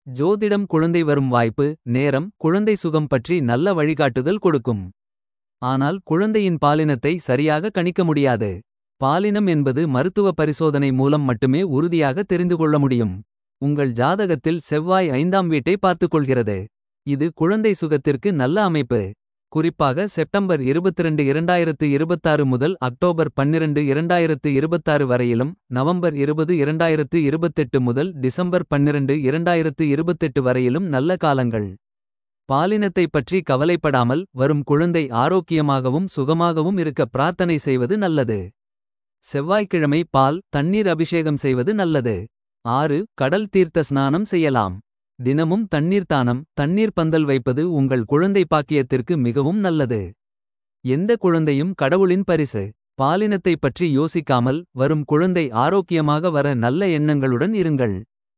ஜோதிடம் குழந்தை வரும் வாய்ப்பு நேரம் குழந்தை சுகம் பற்றி நல்ல வழிகாட்டுதல் கொடுக்கும். ஆனால் குழந்தையின் பாலினத்தை சரியாக கணிக்க முடியாது. பாலினம் என்பது மருத்துவ பரிசோதனை மூலம் மட்டுமே உறுதியாக தெரிந்து கொள்ள முடியும். உங்கள் ஜாதகத்தில் செவ்வாய் ஐந்தாம் வீட்டை பார்த்துக்கொள்கிறது. இது குழந்தை சுகத்திற்கு நல்ல அமைப்பு. குறிப்பாக செப்டம்பர் 22 2026 முதல் அக்டோபர் 12 2026 வரையிலும். நவம்பர் 20 2028 முதல் டிசம்பர் 12 2028 வரையிலும் நல்ல காலங்கள். பாலினத்தைப் பற்றி கவலைப்படாமல் வரும் குழந்தை ஆரோக்கியமாகவும் சுகமாகவும் இருக்க பிரார்த்தனை செய்வது நல்லது. செவ்வாய்க்கிழமை பால் தண்ணீர் அபிஷேகம் செய்வது நல்லது. ஆறு கடல் தீர்த்த ஸ்நானம் செய்யலாம். தினமும் தண்ணீர் தானம் தண்ணீர் பந்தல் வைப்பது உங்கள் குழந்தை பாக்கியத்திற்கு மிகவும் நல்லது. எந்த குழந்தையும் கடவுளின் பரிசு. பாலினத்தைப் பற்றி யோசிக்காமல் வரும் குழந்தை ஆரோக்கியமாக வர நல்ல எண்ணங்களுடன் இருங்கள்.